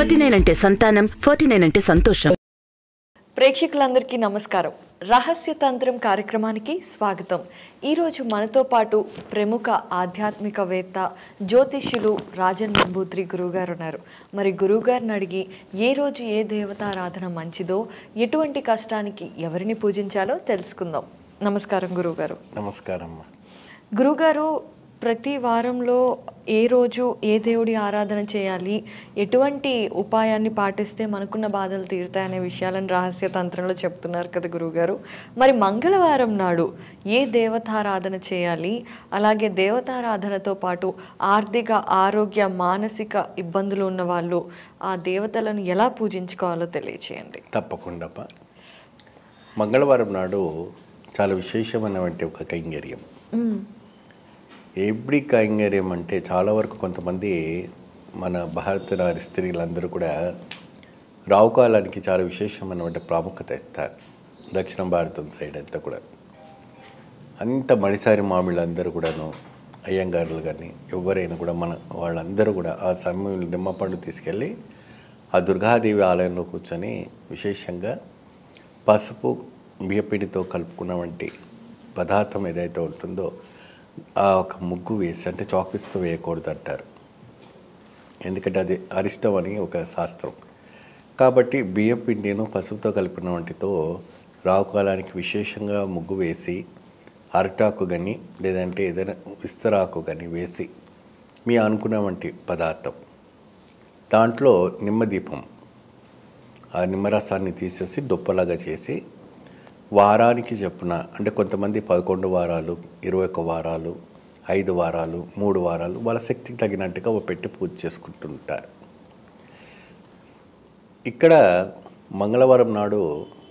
Forty nine అంటే సంతానం forty nine అంటే సంతోషం ప్రేక్షకులందరికీ నమస్కారం రహస్య తంత్రం కార్యక్రమానికి స్వాగతం ఈరోజు మనతో పాటు ప్రముఖ ఆధ్యాత్మికవేత్త జ్యోతిష్యులు రాజన్ నంబూత్రి గురువుగారు ఉన్నారు మరి గురువుగారిని అడిగి ఏ రోజు ఏ దేవతారాధన మంచిదో ఎటువంటి కష్టానికి ఎవరిని పూజించాలో తెలుసుకుందాం నమస్కారం గురువుగారు నమస్కారం అమ్మా గురుగారు ప్రతి వారంలో ఏ రోజు ఏ దేవుడి ఆరాధన చేయాలి ఎటువంటి ఉపాయాన్ని పాటిస్తే మనకున్న బాధలు తీరుతాయనే విషయాలను రహస్య తంత్రంలో చెప్తున్నారు కదా గురువుగారు మరి మంగళవారం నాడు ఏ దేవతారాధన చేయాలి అలాగే దేవతారాధనతో పాటు ఆర్థిక ఆరోగ్య మానసిక ఇబ్బందులు ఉన్న వాళ్ళు ఆ దేవతలను ఎలా పూజించుకోవాలో తెలియచేయండి తప్పకుండా అమ్మా. మంగళవారం నాడు చాలా విశేషమైనటువంటి ఒక కైంగర్యం ఎబ్డి కైంగర్యం అంటే చాలా వరకు కొంతమంది మన భారత నారి స్త్రీలందరూ కూడా రావుకాలానికి చాలా విశేషమైనటువంటి ప్రాముఖ్యత ఇస్తారు దక్షిణ భారతం సైడ్ అంతా కూడా అంత మడిసారి మామిళ్ళందరూ కూడాను అయ్యంగారులు కానీ ఎవరైనా కూడా మన వాళ్ళందరూ కూడా ఆ సమయంలో నిమ్మపండు తీసుకెళ్ళి ఆ దుర్గాదేవి ఆలయంలో కూర్చొని విశేషంగా పసుపు బియ్యపిండితో కలుపుకున్నటువంటి పదార్థం ఏదైతే ఉంటుందో ఆ ఒక ముగ్గు వేసి అంటే చాక్పీస్తో వేయకూడదు అంటారు ఎందుకంటే అది అరిష్టం అని ఒక శాస్త్రం కాబట్టి బియ్యం పిండిను పసుపుతో కలిపిన వంటితో రావుకాలానికి విశేషంగా ముగ్గు వేసి అరటాకు కానీ లేదంటే ఏదైనా విస్తరాకు కానీ వేసి మీ అనుకున్న వంటి పదార్థం దాంట్లో నిమ్మదీపం ఆ నిమ్మరసాన్ని తీసేసి దొప్పలాగా చేసి వారానికి చెప్పున అంటే కొంతమంది పదకొండు వారాలు ఇరవై ఒక్క వారాలు ఐదు వారాలు మూడు వారాలు వాళ్ళ శక్తికి తగినట్టుగా ఓ పెట్టి పూజ చేసుకుంటుంటారు ఇక్కడ మంగళవారం నాడు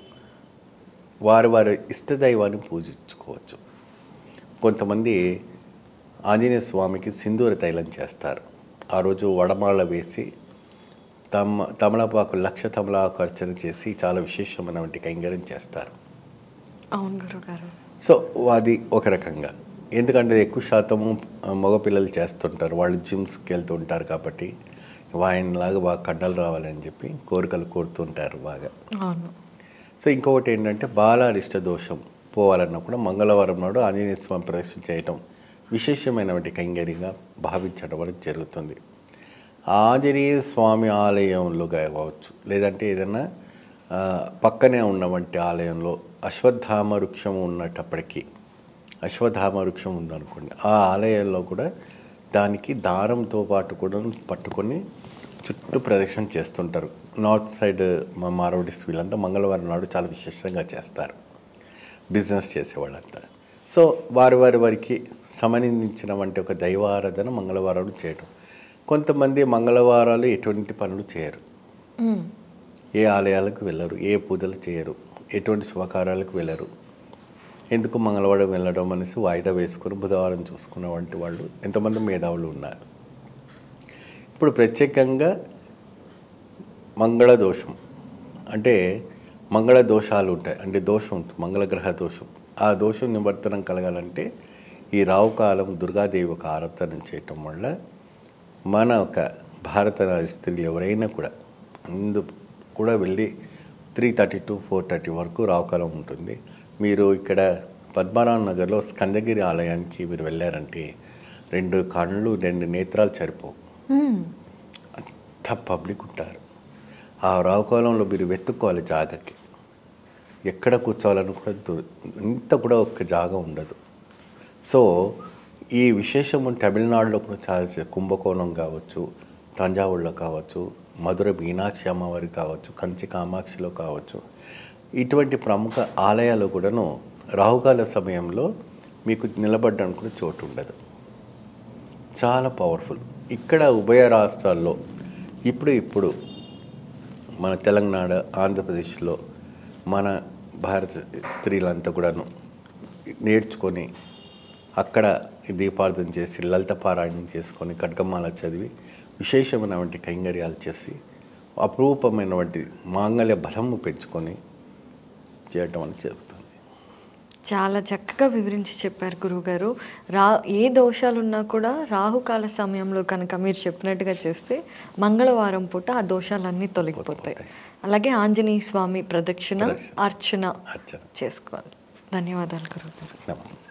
వారి వారి ఇష్టదైవాన్ని పూజించుకోవచ్చు కొంతమంది ఆంజనేయ స్వామికి సింధూర తైలం చేస్తారు ఆ రోజు వడమాల వేసి తమ తమలపాకు లక్ష తమలపాకు అర్చన చేసి చాలా విశేషమైనటువంటి కైంగర్యం చేస్తారు అవును గురుగారు సో అది ఒక రకంగా ఎందుకంటే ఎక్కువ శాతము ఆ, మగపిల్లలు చేస్తుంటారు వాళ్ళు జిమ్స్కి వెళ్తూ ఉంటారు కాబట్టి ఆయనలాగా బాగా కండలు రావాలని చెప్పి కోరికలు కోరుతుంటారు బాగా అవును సో ఇంకొకటి ఏంటంటే బాలారిష్ట దోషం పోవాలన్నప్పుడు మంగళవారం నాడు ఆంజనేయ స్వామి ప్రదర్శన చేయటం విశేషమైనటువంటి కైంగర్యంగా భావించడం అనేది జరుగుతుంది ఆంజనేయ స్వామి ఆలయంలో కావచ్చు లేదంటే ఏదైనా ఆ, పక్కనే ఉన్నవంటి ఆలయంలో అశ్వత్థామ వృక్షం ఉన్నటప్పటికీ అశ్వత్థామ వృక్షం ఉందనుకోండి ఆ ఆలయంలో కూడా దానికి దారంతో పాటు కూడా పట్టుకొని చుట్టూ ప్రదక్షిణ చేస్తుంటారు నార్త్ సైడ్ మా మారవడిస్ వీళ్ళంతా మంగళవారం నాడు చాలా విశేషంగా చేస్తారు బిజినెస్ చేసేవాళ్ళంతా సో వారి వారి వారికి సంబంధించిన వంటి ఒక దైవారాధన మంగళవారం చేయడం కొంతమంది మంగళవారాలు ఎటువంటి పనులు చేయరు ఉమ్. ఏ ఆలయాలకు వెళ్ళరు ఏ పూజలు చేయరు ఎటువంటి శుభకార్యాలకు వెళ్ళరు ఎందుకు మంగళవారం వెళ్ళడం అనేసి వాయిదా వేసుకొని బుధవారం చూసుకున్న వంటి వాళ్ళు ఎంతమంది మేధావులు ఉన్నారు ఇప్పుడు ప్రత్యేకంగా మంగళ దోషం అంటే మంగళ దోషాలు ఉంటాయి అంటే దోషం ఉంటుంది మంగళగ్రహ దోషం ఆ దోషం నివర్తనం కలగాలంటే ఈ రావుకాలం దుర్గాదేవి ఒక ఆరాధన చేయటం వల్ల మన ఒక భారత స్త్రీలు ఎవరైనా కూడా అందు కూడా వెళ్ళి three thirty to four thirty వరకు రావుకాలం ఉంటుంది మీరు ఇక్కడ పద్మనాభ నగర్లో స్కందగిరి ఆలయానికి మీరు వెళ్ళారంటే రెండు కళ్ళు రెండు నేత్రాలు సరిపోవు ఉమ్. అంత పబ్లిక్ ఉంటారు ఆ రావుకాలంలో మీరు వెతుక్కోవాలి జాగకి ఎక్కడ కూర్చోవాలని కూడా దొ- ఇంత కూడా ఒక్క జాగా ఉండదు సో ఈ విశేషము తమిళనాడులో కూడా చాలా చే- కుంభకోణం కావచ్చు తంజావూరులో కావచ్చు మధుర మీనాక్షి అమ్మవారి కావచ్చు కంచి కామాక్షిలో కావచ్చు ఇటువంటి ప్రముఖ ఆలయాలు కూడాను రాహుకాల సమయంలో మీకు నిలబడడానికి కూడా చోటు ఉండదు చాలా పవర్ఫుల్ ఇక్కడ ఉభయ రాష్ట్రాల్లో ఇప్పుడు ఇప్పుడు మన తెలంగాణ ఆంధ్రప్రదేశ్లో మన భారత స్త్రీలంతా కూడాను నేర్చుకొని అక్కడ దీపార్థన చేసి లలిత పారాయణం చేసుకొని ఖడ్గమాల చదివి విశేషమైనటువంటి కైంగర్యాలు చేసి అపురూపమైనటువంటి మాంగళ్య బలము పెంచుకొని చేయటం అని జరుగుతుంది చాలా చక్కగా వివరించి చెప్పారు గురువుగారు రా ఏ దోషాలు ఉన్నా కూడా రాహుకాల సమయంలో కనుక మీరు చెప్పినట్టుగా చేస్తే మంగళవారం పూట ఆ దోషాలన్నీ తొలగిపోతాయి అలాగే ఆంజనేయ స్వామి ప్రదక్షిణ ప్రదక్షిణ. అర్చన అర్చన చేసుకోవాలి ధన్యవాదాలు గురువుగారు నమస్తే